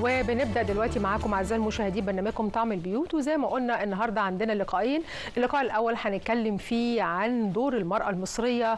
وبنبدا دلوقتي معاكم اعزائي المشاهدين برنامجكم طعم البيوت وزي ما قلنا النهارده عندنا لقاءين اللقاء الاول هنتكلم فيه عن دور المراه المصريه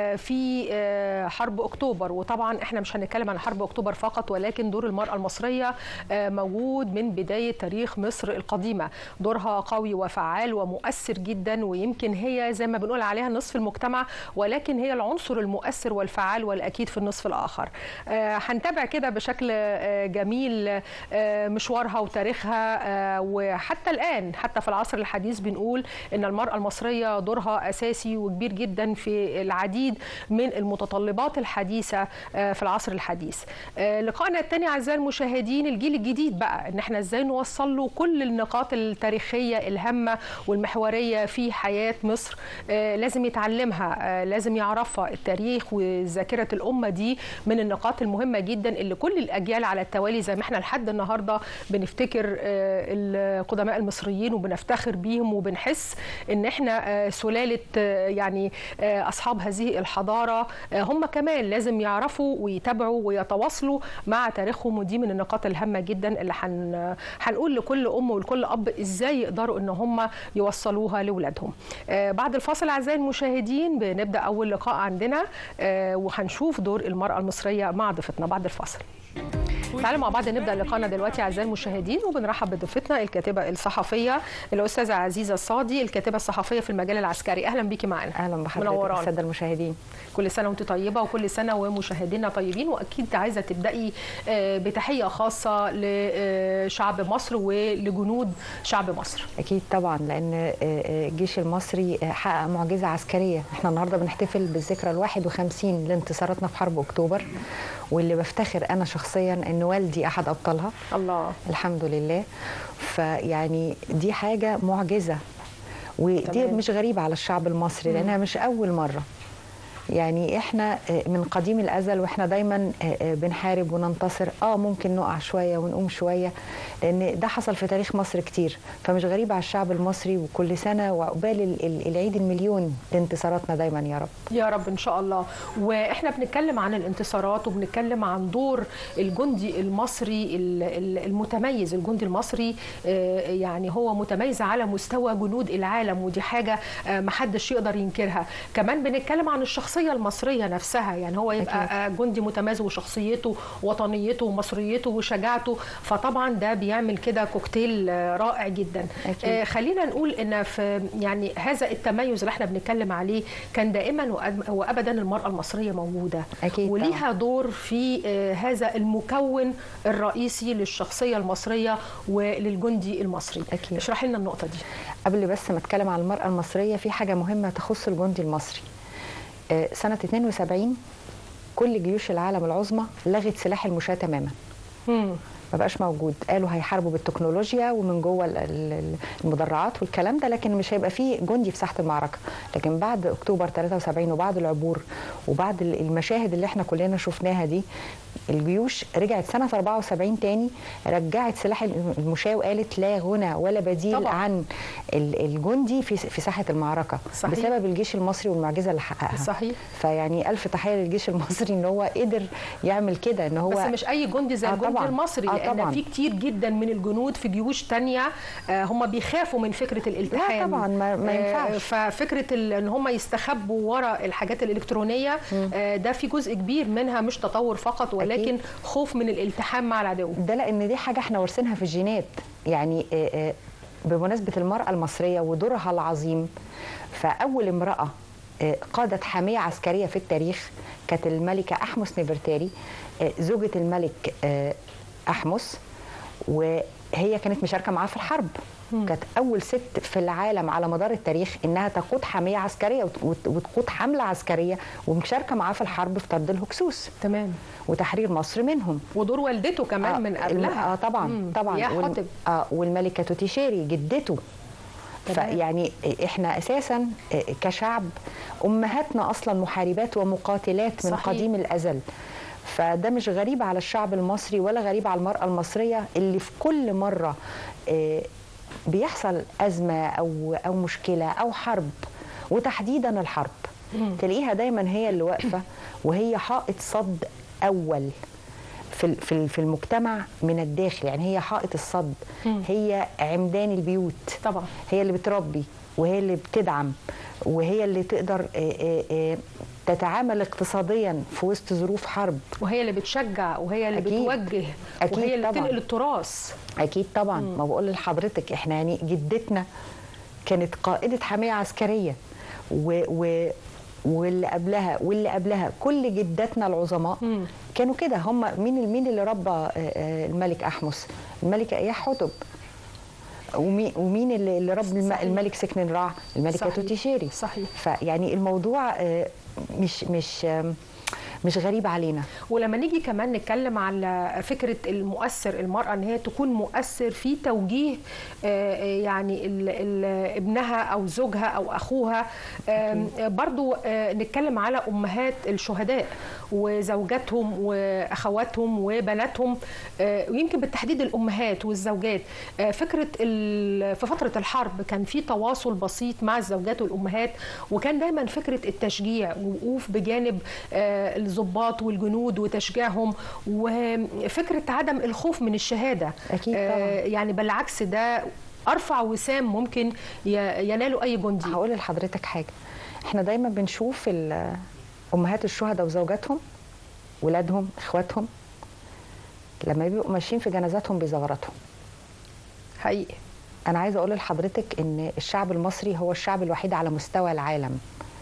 في حرب اكتوبر وطبعا احنا مش هنتكلم عن حرب اكتوبر فقط ولكن دور المراه المصريه موجود من بدايه تاريخ مصر القديمه دورها قوي وفعال ومؤثر جدا ويمكن هي زي ما بنقول عليها نصف المجتمع ولكن هي العنصر المؤثر والفعال والاكيد في النصف الاخر هنتابع كده بشكل جميل مشوارها وتاريخها وحتى الآن حتى في العصر الحديث بنقول أن المرأة المصرية دورها أساسي وكبير جدا في العديد من المتطلبات الحديثة في العصر الحديث لقائنا الثاني أعزائي المشاهدين الجيل الجديد بقى أن احنا إزاي نوصل له كل النقاط التاريخية الهامة والمحورية في حياة مصر لازم يتعلمها لازم يعرفها التاريخ وذاكرة الأمة دي من النقاط المهمة جدا اللي كل الأجيال على التوالي زي ما احنا لحد النهارده بنفتكر القدماء المصريين وبنفتخر بيهم وبنحس ان احنا سلاله يعني اصحاب هذه الحضاره هم كمان لازم يعرفوا ويتابعوا ويتواصلوا مع تاريخهم ودي من النقاط الهامه جدا اللي هنقول لكل ام ولكل اب ازاي يقدروا ان هم يوصلوها لاولادهم. بعد الفاصل اعزائي المشاهدين بنبدا اول لقاء عندنا وهنشوف دور المراه المصريه مع ضيفتنا بعد الفاصل. تعالوا مع بعض نبدا لقاءنا دلوقتي اعزائي المشاهدين وبنرحب بضيفتنا الكاتبه الصحفيه الاستاذه عزيزه الصادي الكاتبه الصحفيه في المجال العسكري اهلا بيكي معانا اهلا بحضرتك الساده المشاهدين كل سنه وانت طيبه وكل سنه ومشاهدينا طيبين واكيد عايزه تبداي بتحيه خاصه لشعب مصر ولجنود شعب مصر اكيد طبعا لان الجيش المصري حقق معجزه عسكريه احنا النهارده بنحتفل بالذكرى ال 51 لانتصاراتنا في حرب اكتوبر واللي بفتخر انا شخصيا ان والدي احد ابطالها الله الحمد لله فيعني دي حاجه معجزه ودي تمام. مش غريبه على الشعب المصري لانها مش اول مره يعني احنا من قديم الازل واحنا دايما بنحارب وننتصر اه ممكن نقع شويه ونقوم شويه لان ده حصل في تاريخ مصر كتير فمش غريب على الشعب المصري وكل سنه وعقبال العيد المليون لانتصاراتنا دايما يا رب يا رب ان شاء الله واحنا بنتكلم عن الانتصارات وبنتكلم عن دور الجندي المصري المتميز الجندي المصري يعني هو متميز على مستوى جنود العالم ودي حاجه محدش يقدر ينكرها كمان بنتكلم عن الشخص الشخصيه المصريه نفسها يعني هو يبقى أكيد. جندي متميز وشخصيته وطنيته ومصريته وشجاعته فطبعا ده بيعمل كده كوكتيل رائع جدا أكيد. آه خلينا نقول ان في يعني هذا التميز اللي احنا بنتكلم عليه كان دائما وابدا المراه المصريه موجوده أكيد وليها دور في آه هذا المكون الرئيسي للشخصيه المصريه وللجندي المصري أكيد. اشرحي لنا النقطه دي قبل بس ما اتكلم عن المراه المصريه في حاجه مهمه تخص الجندي المصري سنة 72 كل جيوش العالم العظمى لغت سلاح المشاة تماما مم. ما بقاش موجود قالوا هيحاربوا بالتكنولوجيا ومن جوه المدرعات والكلام ده لكن مش هيبقى فيه جندي في ساحه المعركه لكن بعد اكتوبر 73 وبعد العبور وبعد المشاهد اللي احنا كلنا شفناها دي الجيوش رجعت سنه 74 تاني رجعت سلاح المشاة وقالت لا غنى ولا بديل طبعا. عن الجندي في في ساحه المعركه صحيح. بسبب الجيش المصري والمعجزه اللي حققها صحيح فيعني الف تحيه للجيش المصري ان هو قدر يعمل كده ان هو بس مش اي جندي زي آه الجندي طبعاً. المصري آه لان طبعاً. في كتير جدا من الجنود في جيوش تانية آه هم بيخافوا من فكره الالتحام لا طبعا ما, ما ينفعش آه ففكره ان هم يستخبوا ورا الحاجات الالكترونيه آه ده في جزء كبير منها مش تطور فقط ولكن أكيد. خوف من الالتحام مع العدو ده لان دي حاجه احنا وارثينها في الجينات يعني آه، آه، بمناسبه المراه المصريه ودورها العظيم فاول امراه آه، قادت حاميه عسكريه في التاريخ كانت الملكه احمس نفرتاري آه، زوجة الملك آه، احمس وهي كانت مشاركه معاه في الحرب كانت اول ست في العالم على مدار التاريخ انها تقود حاميه عسكريه وت- وت- وتقود حمله عسكريه ومشاركه معاه في الحرب في طرد الهكسوس تمام وتحرير مصر منهم ودور والدته كمان آه، من الم- قبلها اه طبعا مم. طبعا يا وال- حاطب اه والملكه توتيشيري جدته تمام. فيعني احنا اساسا كشعب امهاتنا اصلا محاربات ومقاتلات من صحيح. قديم الازل فده مش غريب على الشعب المصري ولا غريب على المراه المصريه اللي في كل مره آه، بيحصل ازمه او او مشكله او حرب وتحديدا الحرب تلاقيها دايما هي اللي واقفه وهي حائط صد اول في ال- في ال- في المجتمع من الداخل يعني هي حائط الصد مم. هي عمدان البيوت طبعا هي اللي بتربي وهي اللي بتدعم وهي اللي تقدر آه، آه، آه، تتعامل اقتصاديا في وسط ظروف حرب وهي اللي بتشجع وهي اللي أكيد. بتوجه أكيد وهي اللي طبعاً. بتنقل التراث اكيد طبعا ما بقول لحضرتك احنا يعني جدتنا كانت قائده حمايه عسكريه و, و واللي قبلها واللي قبلها كل جداتنا العظماء مم. كانوا كده هم مين مين اللي ربى آه، آه، الملك احمس الملكه اياح حتب ومين ومين اللي اللي ربى الم- صحيح. الملك سكن رع الملكه صحيح. توتي شيري صحيح. فيعني الموضوع آه، مش مش آم، مش غريب علينا ولما نيجي كمان نتكلم على فكره المؤثر المراه ان هي تكون مؤثر في توجيه آه، آه، يعني ال- ال- ابنها او زوجها او اخوها آم، برضو آه، نتكلم على امهات الشهداء وزوجاتهم واخواتهم وبناتهم آه، ويمكن بالتحديد الامهات والزوجات آه، فكره ال- في فتره الحرب كان في تواصل بسيط مع الزوجات والامهات وكان دايما فكره التشجيع ووقوف بجانب آه، الضباط والجنود وتشجيعهم وفكره عدم الخوف من الشهاده أكيد آه، طبعاً. يعني بالعكس ده ارفع وسام ممكن ي- يناله اي جندي هقول لحضرتك حاجه احنا دايما بنشوف ال- امهات الشهداء وزوجاتهم ولادهم اخواتهم لما بيبقوا ماشيين في جنازاتهم بيزغرطوا حقيقي انا عايزه اقول لحضرتك ان الشعب المصري هو الشعب الوحيد على مستوى العالم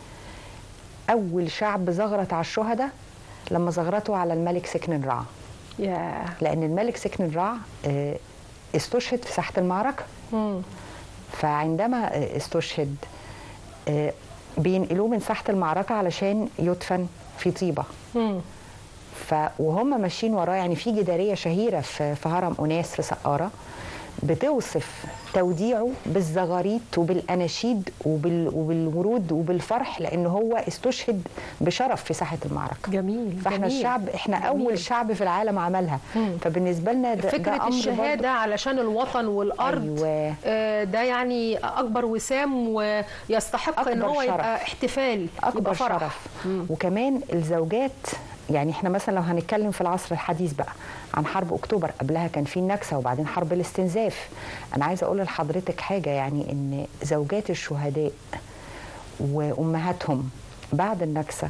اول شعب زغرت على الشهداء لما زغرتوا على الملك سكن رع يا لان الملك سكن رع آه، استشهد في ساحه المعركه مم. فعندما استشهد آه، بينقلوه من ساحه المعركه علشان يدفن في طيبه مم. ف وهم ماشيين وراه يعني في جداريه شهيره في في هرم اناس في سقاره بتوصف توديعه بالزغاريط وبالاناشيد وبال وبالورود وبالفرح لان هو استشهد بشرف في ساحه المعركه جميل فاحنا جميل. الشعب احنا جميل. اول شعب في العالم عملها مم. فبالنسبه لنا ده, ده فكرة أمر الشهادة برضه- علشان الوطن والأرض أيوة. آه، ده يعني أكبر وسام ويستحق إن أكبر هو شرف. يبقى احتفال اكبر يبقى فرح شرف وكمان الزوجات يعني احنا مثلا لو هنتكلم في العصر الحديث بقى عن حرب اكتوبر قبلها كان في النكسه وبعدين حرب الاستنزاف انا عايزه اقول لحضرتك حاجه يعني ان زوجات الشهداء وامهاتهم بعد النكسه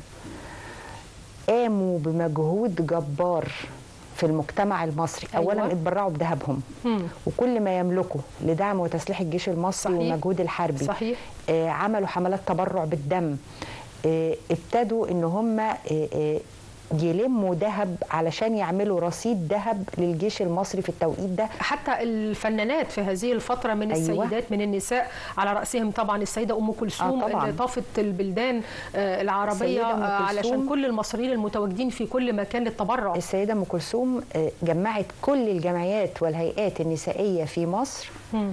قاموا بمجهود جبار في المجتمع المصري أيوة. اولا اتبرعوا بذهبهم مم. وكل ما يملكوا لدعم وتسليح الجيش المصري صحيح. والمجهود الحربي صحيح. آه، عملوا حملات تبرع بالدم آه، ابتدوا ان هم آه، آه، يلموا ذهب علشان يعملوا رصيد ذهب للجيش المصري في التوقيت ده حتى الفنانات في هذه الفترة من أيوة. السيدات من النساء على رأسهم طبعا السيدة أم كلثوم آه، طبعاً. اللي طافت البلدان آه، العربية السيدة أم آه، علشان كلثوم. كل المصريين المتواجدين في كل مكان للتبرع السيده ام كلثوم آه، جمعت كل الجمعيات والهيئات النسائيه في مصر مم.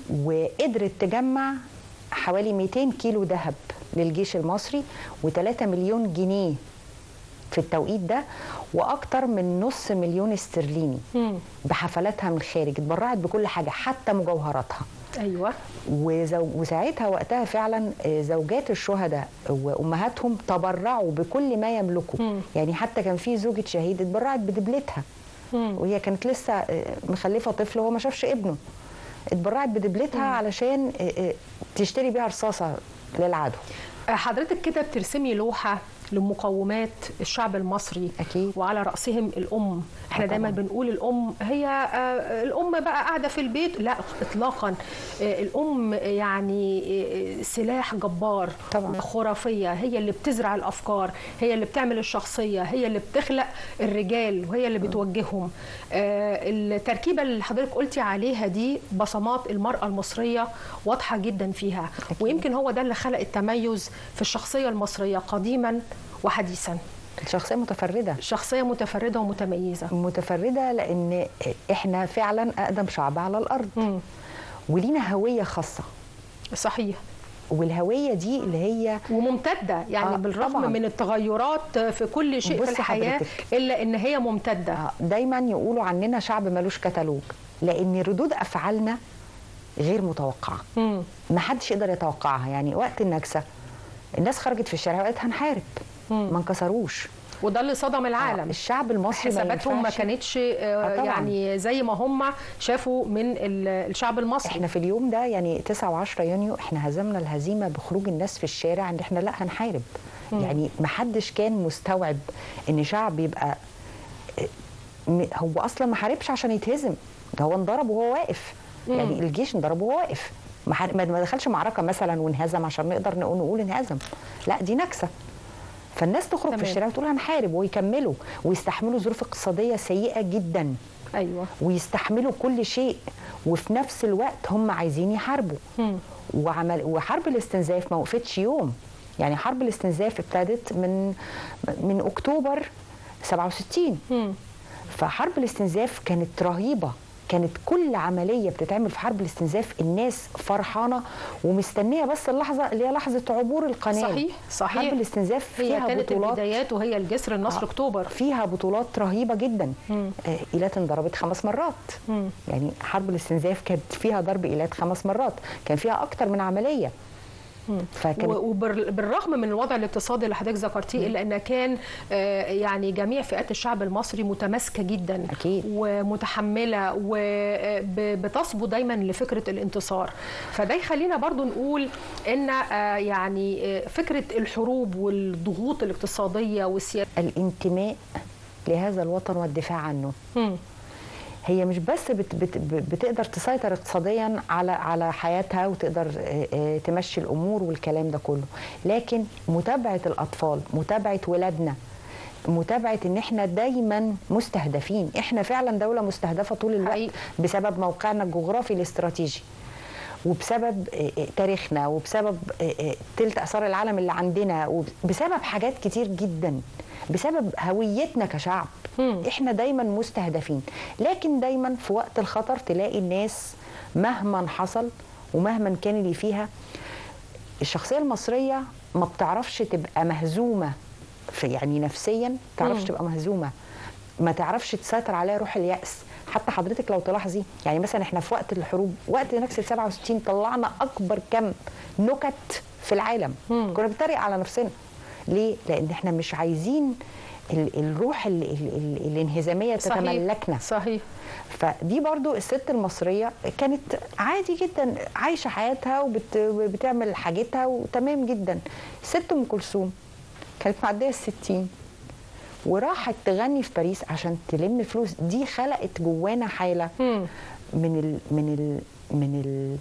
وقدرت تجمع حوالي 200 كيلو ذهب للجيش المصري و3 مليون جنيه في التوقيت ده واكتر من نص مليون استرليني مم. بحفلاتها من الخارج اتبرعت بكل حاجه حتى مجوهراتها أيوة وزو... وساعتها وقتها فعلا آه، زوجات الشهداء وامهاتهم تبرعوا بكل ما يملكوا مم. يعني حتى كان في زوجة شهيد اتبرعت بدبلتها مم. وهي كانت لسه آه، مخلفه طفل وهو ما شافش ابنه اتبرعت بدبلتها علشان آه، آه، تشتري بيها رصاصه للعدو حضرتك كده بترسمي لوحة لمقومات الشعب المصري أكيد. وعلى رأسهم الأم احنا آه دايما طبعاً. بنقول الأم هي آه، الأم بقى قاعدة في البيت لا إطلاقا آه، الأم يعني آه، سلاح جبار طبعاً. خرافية هي اللي بتزرع الأفكار هي اللي بتعمل الشخصية هي اللي بتخلق الرجال وهي اللي بتوجههم آه، التركيبة اللي حضرتك قلتي عليها دي بصمات المرأة المصرية واضحة جدا فيها ويمكن هو ده اللي خلق التميز في الشخصية المصرية قديما وحديثا شخصيه متفرده شخصية متفردة ومتميزة متفرده لان احنا فعلا اقدم شعب على الارض مم. ولينا هويه خاصه صحيح والهويه دي اللي هي وممتدة يعني آه، بالرغم طبعاً. من التغيرات في كل شيء في بصي الحياة حضرتك. إلا إن هي ممتدة آه، دايما يقولوا عننا شعب ملوش كتالوج لان ردود افعالنا غير متوقعه مم. ما حدش يقدر يتوقعها يعني وقت النكسه الناس خرجت في الشارع وقالت هنحارب مم. ما انكسروش وده اللي صدم العالم الشعب المصري ما حساباتهم ما ينفعش- كانتش آه، آه طبعاً. يعني زي ما هم شافوا من ال- الشعب المصري احنا في اليوم ده يعني 9 و10 يونيو احنا هزمنا الهزيمه بخروج الناس في الشارع ان احنا لا هنحارب يعني ما حدش كان مستوعب ان شعب يبقى م- هو اصلا ما حاربش عشان يتهزم ده هو انضرب وهو واقف يعني الجيش انضرب وهو واقف ما ح- ما ما دخلش معركه مثلا وانهزم عشان نقدر نقول نقول انهزم لا دي نكسه فالناس تخرج تمام. في الشارع وتقول هنحارب ويكملوا ويستحملوا ظروف اقتصاديه سيئه جدا ايوه ويستحملوا كل شيء وفي نفس الوقت هم عايزين يحاربوا مم. وعمل وحرب الاستنزاف ما وقفتش يوم يعني حرب الاستنزاف ابتدت من من اكتوبر 67 مم. فحرب الاستنزاف كانت رهيبه كانت كل عمليه بتتعمل في حرب الاستنزاف الناس فرحانه ومستنيه بس اللحظه اللي هي لحظه عبور القناه صحيح صحيح حرب الاستنزاف هي فيها كانت بطولات البدايات وهي الجسر النصر آه. اكتوبر فيها بطولات رهيبه جدا مم. آه، ايلات انضربت خمس مرات مم. يعني حرب الاستنزاف كانت فيها ضرب ايلات خمس مرات كان فيها اكتر من عمليه فكانت وبالرغم من الوضع الاقتصادي اللي حضرتك ذكرتيه الا ان كان آه، يعني جميع فئات الشعب المصري متماسكه جدا أكيد. ومتحمله وبتصبو دايما لفكره الانتصار فده يخلينا برضو نقول ان آه، يعني آه، فكره الحروب والضغوط الاقتصاديه والسياسيه الانتماء لهذا الوطن والدفاع عنه مم. هي مش بس بت بت بتقدر تسيطر اقتصاديا على على حياتها وتقدر آه، آه، تمشي الامور والكلام ده كله لكن متابعه الاطفال متابعه ولادنا متابعه ان احنا دايما مستهدفين احنا فعلا دوله مستهدفه طول الوقت حقيقي. بسبب موقعنا الجغرافي الاستراتيجي وبسبب آه، آه، تاريخنا وبسبب آه، آه، تلت اثار العالم اللي عندنا وبسبب حاجات كتير جدا بسبب هويتنا كشعب مم. احنا دايما مستهدفين لكن دايما في وقت الخطر تلاقي الناس مهما حصل ومهما كان اللي فيها الشخصيه المصريه ما بتعرفش تبقى مهزومه في يعني نفسيا ما تعرفش مم. تبقى مهزومه ما تعرفش تسيطر عليها روح اليأس حتى حضرتك لو تلاحظي يعني مثلا احنا في وقت الحروب وقت نكسة 67 طلعنا اكبر كم نكت في العالم مم. كنا بنتريق على نفسنا ليه؟ لان احنا مش عايزين ال- الروح ال ال ال الانهزاميه صحيح. تتملكنا صحيح فدي برضو الست المصرية كانت عادي جدا عايشة حياتها وبتعمل حاجتها وتمام جدا ست أم كلثوم كانت معدية الستين وراحت تغني في باريس عشان تلم فلوس دي خلقت جوانا حالة مم. من ال من ال من ال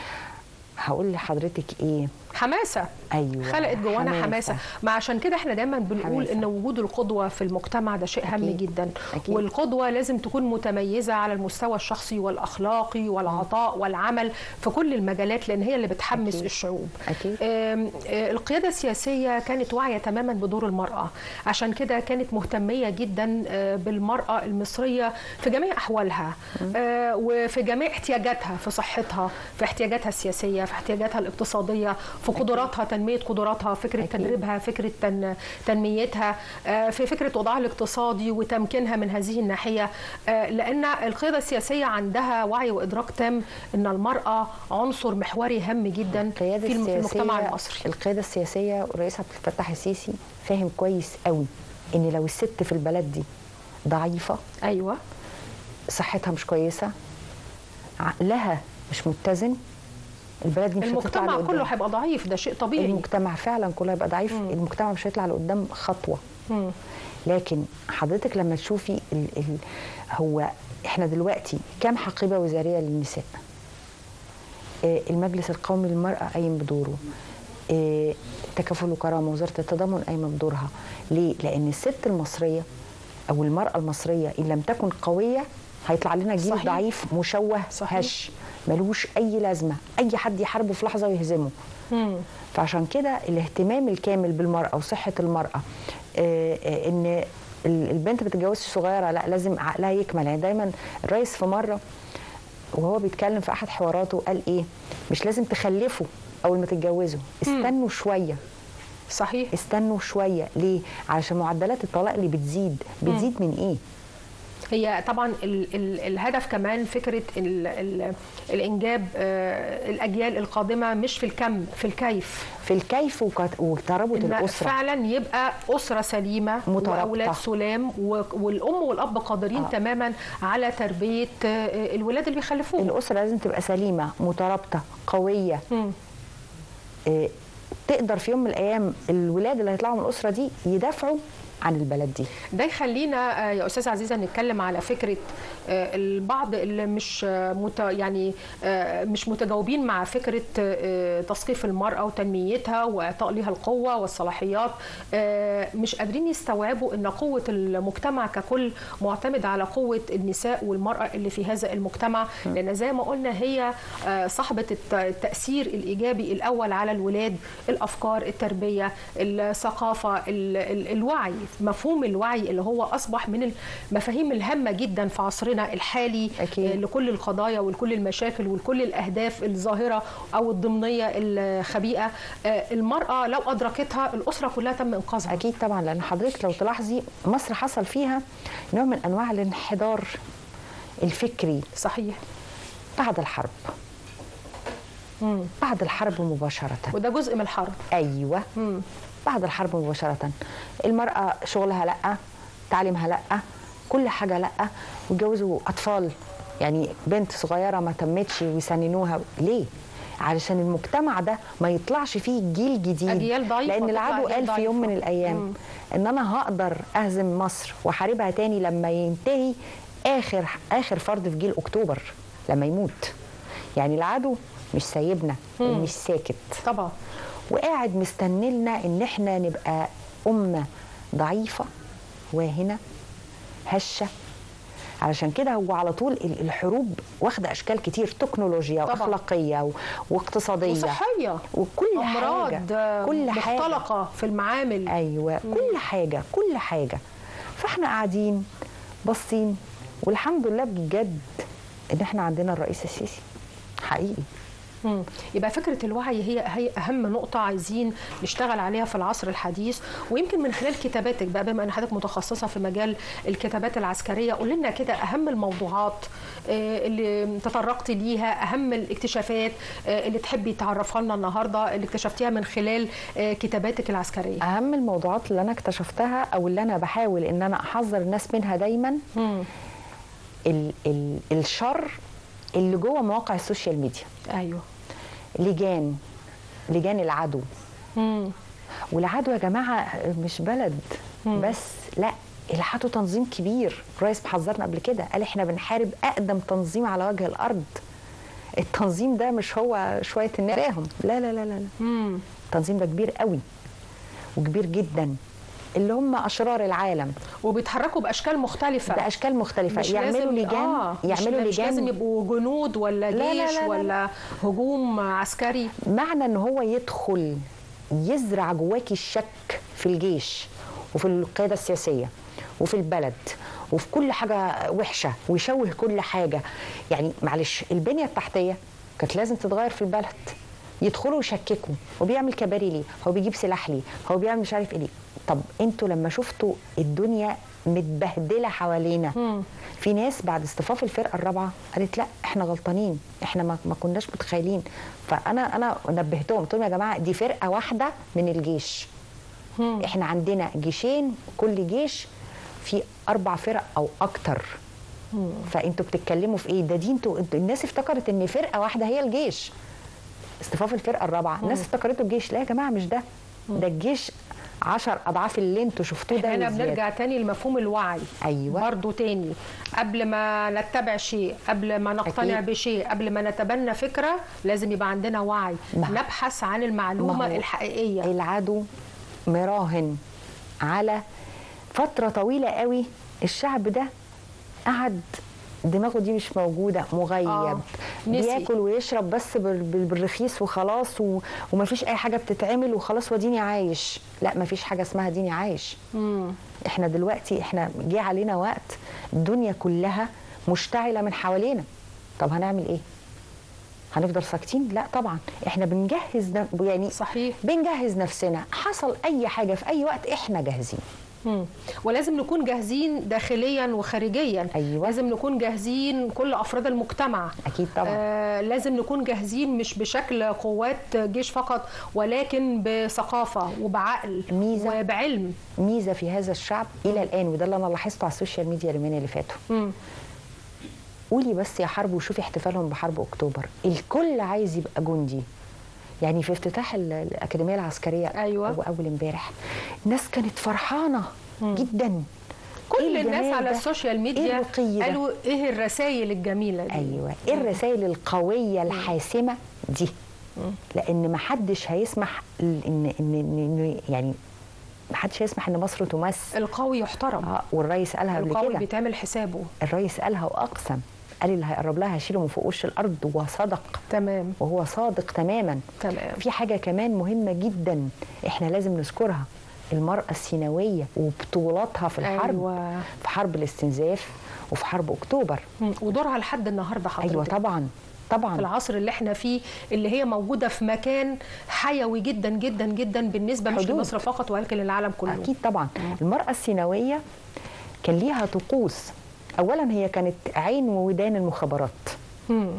هقول لحضرتك ايه حماسه ايوه خلقت جوانا حماسه ما عشان كده احنا دايما بنقول حماسة. ان وجود القدوه في المجتمع ده شيء هام أكيد. جدا أكيد. والقدوه لازم تكون متميزه على المستوى الشخصي والاخلاقي والعطاء والعمل في كل المجالات لان هي اللي بتحمس أكيد. الشعوب أكيد. آم، آه، القياده السياسيه كانت واعيه تماما بدور المراه عشان كده كانت مهتميه جدا آه، بالمراه المصريه في جميع احوالها آه، وفي جميع احتياجاتها في صحتها في احتياجاتها السياسيه في احتياجاتها الاقتصاديه في قدراتها تنميه قدراتها فكره أكيد. تدريبها فكره تن تنميتها آه، في فكره وضعها الاقتصادي وتمكينها من هذه الناحيه آه، لان القياده السياسيه عندها وعي وادراك تام ان المراه عنصر محوري هام جدا القياده في الم- في السياسيه المجتمع المصري القياده السياسيه والرئيس عبد الفتاح السيسي فاهم كويس قوي ان لو الست في البلد دي ضعيفه ايوه صحتها مش كويسه عقلها مش متزن البلد دي مش هتطلع المجتمع لقدام. كله هيبقى ضعيف ده شيء طبيعي المجتمع فعلا كله هيبقى ضعيف مم. المجتمع مش هيطلع لقدام خطوه مم. لكن حضرتك لما تشوفي ال ال هو احنا دلوقتي كام حقيبه وزاريه للنساء آه، المجلس القومي للمراه قايم بدوره آه، تكافل وكرامه وزاره التضامن قايمه بدورها ليه لان الست المصريه او المراه المصريه ان لم تكن قويه هيطلع لنا جيل صحيح. ضعيف مشوه صحيح. هش ملوش اي لازمه اي حد يحاربه في لحظه ويهزمه مم. فعشان كده الاهتمام الكامل بالمرأة وصحة المرأة آه، آه، ان ال- البنت بتتجوزش صغيرة لا لازم عقلها يكمل يعني دايما الرئيس في مرة وهو بيتكلم في احد حواراته قال ايه مش لازم تخلفوا اول ما تتجوزوا استنوا شوية صحيح استنوا شوية ليه علشان معدلات الطلاق اللي بتزيد بتزيد من ايه هي طبعا ال ال الهدف كمان فكره ال ال الانجاب آه، الاجيال القادمه مش في الكم في الكيف في الكيف وكت- وترابط إن الاسره فعلا يبقى اسره سليمه مترابطة. واولاد سلام و- والام والاب قادرين آه. آه. تماما على تربيه آه، الولاد اللي بيخلفوهم الاسره لازم تبقى سليمه مترابطه قويه مم. آه، تقدر في يوم من الايام الولاد اللي هيطلعوا من الاسره دي يدافعوا عن البلد دي ده يخلينا آه، يا استاذه عزيزه نتكلم على فكره آه، البعض اللي مش آه، مت يعني آه، مش متجاوبين مع فكره آه، تثقيف المراه وتنميتها واعطاء لها القوه والصلاحيات آه، مش قادرين يستوعبوا ان قوه المجتمع ككل معتمده على قوه النساء والمراه اللي في هذا المجتمع لان زي ما قلنا هي آه، صاحبه الت- التاثير الايجابي الاول على الولاد الافكار التربيه الثقافه ال- ال- الوعي مفهوم الوعي اللي هو اصبح من المفاهيم الهامه جدا في عصرنا الحالي أكيد. آه، لكل القضايا ولكل المشاكل ولكل الاهداف الظاهره او الضمنيه الخبيئه آه، المراه لو ادركتها الاسره كلها تم انقاذها اكيد طبعا لان حضرتك لو تلاحظي مصر حصل فيها نوع من انواع الانحدار الفكري صحيح بعد الحرب مم. بعد الحرب مباشره وده جزء من الحرب ايوه مم. بعد الحرب مباشره المراه شغلها لا تعليمها لا كل حاجه لا واتجوزوا اطفال يعني بنت صغيره ما تمتش ويسننوها ليه علشان المجتمع ده ما يطلعش فيه جيل جديد أجيال ضعيفة، لان تطلع العدو أجيال قال في يوم من ضعيفة. الايام مم. ان انا هقدر اهزم مصر واحاربها تاني لما ينتهي اخر اخر فرد في جيل اكتوبر لما يموت يعني العدو مش سايبنا ومش ساكت طبعا وقاعد مستني لنا ان احنا نبقى امه ضعيفه واهنه هشه علشان كده هو على طول ال- الحروب واخده اشكال كتير تكنولوجيا طبعاً. واخلاقيه و- واقتصاديه وصحيه وكل امراض حاجه آه، كل حاجه مختلقه في المعامل ايوه كل حاجه كل حاجه فاحنا قاعدين باصين والحمد لله بجد ان احنا عندنا الرئيس السيسي حقيقي مم. يبقى فكرة الوعي هي هي أهم نقطة عايزين نشتغل عليها في العصر الحديث ويمكن من خلال كتاباتك بقى بما أن حضرتك متخصصة في مجال الكتابات العسكرية قول لنا كده أهم الموضوعات آه، اللي تطرقتي ليها أهم الاكتشافات آه، اللي تحبي تعرفها لنا النهاردة اللي اكتشفتيها من خلال آه، كتاباتك العسكرية اهم الموضوعات اللي انا اكتشفتها او اللي انا بحاول ان انا احذر الناس منها دايما مم. ال ال الشر اللي جوه مواقع السوشيال ميديا أيوه لجان لجان العدو مم. والعدو يا جماعه مش بلد بس لا العدو تنظيم كبير الرئيس محذرنا قبل كده قال احنا بنحارب اقدم تنظيم على وجه الارض التنظيم ده مش هو شويه النراهم لا لا لا لا لا. مم. التنظيم ده كبير قوي وكبير جدا اللي هم اشرار العالم وبيتحركوا بأشكال مختلفة باشكال مختلفه مش يعملوا لازم لجان آه يعملوا مش, مش لازم لجان يبقوا جنود ولا لا، لا، جيش لا، لا، لا. ولا هجوم عسكري معنى ان هو يدخل يزرع جواكي الشك في الجيش وفي القياده السياسيه وفي البلد وفي كل حاجه وحشه ويشوه كل حاجه يعني معلش البنيه التحتيه كانت لازم تتغير في البلد يدخلوا يشككوا هو بيعمل كباري ليه هو بيجيب سلاح ليه هو بيعمل مش عارف ايه ليه طب انتوا لما شفتوا الدنيا متبهدله حوالينا مم. في ناس بعد اصطفاف الفرقه الرابعه قالت لا احنا غلطانين احنا ما, ما كناش متخيلين فانا انا نبهتهم قلت لهم يا جماعه دي فرقه واحده من الجيش مم. احنا عندنا جيشين كل جيش في اربع فرق او اكتر فانتوا بتتكلموا في ايه ده دي انتوا انتوا- الناس افتكرت ان فرقه واحده هي الجيش اصطفاف الفرقه الرابعه الناس افتكرته الجيش لا يا جماعه مش ده ده الجيش عشر اضعاف اللي انتوا شفتوه ده هنا وزيادة. بنرجع تاني لمفهوم الوعي أيوة. برضو تاني قبل ما نتبع شيء قبل ما نقتنع أكيد. بشيء قبل ما نتبنى فكرة لازم يبقى عندنا وعي ما- نبحث عن المعلومة ما هو الحقيقية العدو مراهن على فترة طويلة قوي الشعب ده قعد دماغه دي مش موجودة مغيب آه، نسي. بياكل ويشرب بس بال- بال- بالرخيص وخلاص و... ومفيش أي حاجة بتتعمل وخلاص وديني عايش لا مفيش حاجة اسمها ديني عايش مم. احنا دلوقتي احنا جه علينا وقت الدنيا كلها مشتعلة من حوالينا طب هنعمل ايه هنفضل ساكتين لا طبعا احنا بنجهز ن- يعني صحيح بنجهز نفسنا حصل اي حاجه في اي وقت احنا جاهزين مم. ولازم نكون جاهزين داخليا وخارجيا أيوة. لازم نكون جاهزين كل افراد المجتمع أكيد طبعا. آه لازم نكون جاهزين مش بشكل قوات جيش فقط ولكن بثقافه وبعقل ميزة. وبعلم ميزه في هذا الشعب الى الان وده اللي انا لاحظته على السوشيال ميديا اليومين اللي فاتوا مم. قولي بس يا حرب وشوفي احتفالهم بحرب اكتوبر الكل عايز يبقى جندي يعني في افتتاح ال- الاكاديميه العسكريه أيوة. هو اول امبارح الناس كانت فرحانه جدا كل إيه الناس الجمال على ده؟ السوشيال إيه ميديا الرقي ده؟ قالوا ايه الرسائل الجميله دي ايوه ايه الرسائل القويه الحاسمه دي لان ما حدش هيسمح ل- ان ان ان إن- يعني ما حدش هيسمح ان مصر تمس القوي يحترم اه والرئيس قالها قبل القوي كده بيتعمل حسابه الرئيس قالها واقسم قال اللي هيقرب لها هشيله من فوق وش الارض وصدق تمام وهو صادق تماما تمام في حاجه كمان مهمه جدا احنا لازم نذكرها المراه السيناويه وبطولاتها في الحرب أيوة. في حرب الاستنزاف وفي حرب اكتوبر مم. ودورها لحد النهارده حضرتك ايوه طبعا في طبعا العصر اللي احنا فيه اللي هي موجوده في مكان حيوي جدا جدا جدا بالنسبه مش حدود. لمصر فقط ولكن للعالم كله اكيد طبعا المراه السيناويه كان ليها طقوس اولا هي كانت عين وودان المخابرات مم.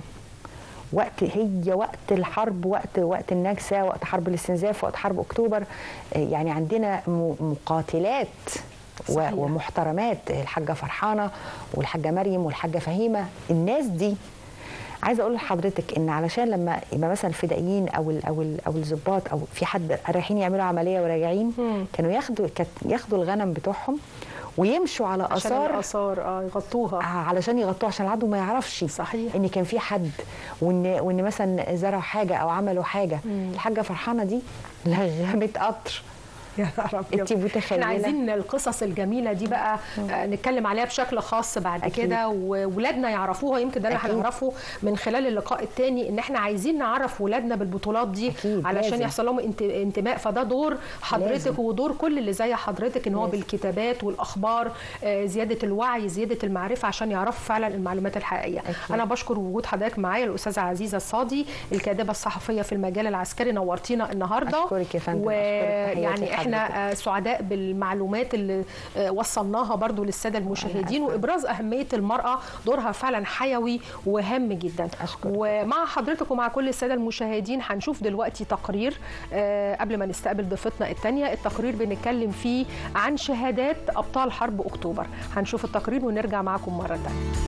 وقت هي وقت الحرب وقت وقت النكسه وقت حرب الاستنزاف وقت حرب اكتوبر آه، يعني عندنا م- مقاتلات و- صحيح. ومحترمات الحاجه فرحانه والحاجه مريم والحاجه فهيمه الناس دي عايزه اقول لحضرتك ان علشان لما يبقى مثلا الفدائيين او ال او ال او الضباط او في حد رايحين يعملوا عمليه وراجعين مم. كانوا ياخدوا كانت ياخدوا الغنم بتوعهم ويمشوا على عشان اثار الاثار اه يغطوها علشان يغطوه عشان العدو ما يعرفش صحيح. ان كان في حد وان وان مثلا زرعوا حاجه او عملوا حاجه الحاجه فرحانه دي لغمت قطر يا نهار أبيض. انت متخيلة؟ احنا عايزين القصص الجميله دي بقى آه، نتكلم عليها بشكل خاص بعد أكيد. كده وولادنا يعرفوها يمكن ده اللي أكيد. هنعرفه من خلال اللقاء الثاني ان احنا عايزين نعرف ولادنا بالبطولات دي أكيد، علشان لازم. يحصل لهم انت- انتماء فده دور حضرتك لازم. ودور كل اللي زي حضرتك ان هو لازم. بالكتابات والاخبار آه، زياده الوعي زياده المعرفه عشان يعرفوا فعلا المعلومات الحقيقيه أكيد. انا بشكر وجود حضرتك معايا الاستاذه عزيزه الصادي الكاتبه الصحفيه في المجال العسكري نورتينا النهارده أشكرك يا فندم، أشكرك. تحياتي ويعني احنا لحضرتك. آه، سعداء بالمعلومات اللي آه، وصلناها برضو للساده المشاهدين وابراز اهميه المراه دورها فعلا حيوي وهام جدا أشكرك. ومع حضرتك ومع كل الساده المشاهدين هنشوف دلوقتي تقرير آه، قبل ما نستقبل ضيفتنا الثانيه التقرير بنتكلم فيه عن شهادات ابطال حرب اكتوبر هنشوف التقرير ونرجع معكم مره ثانيه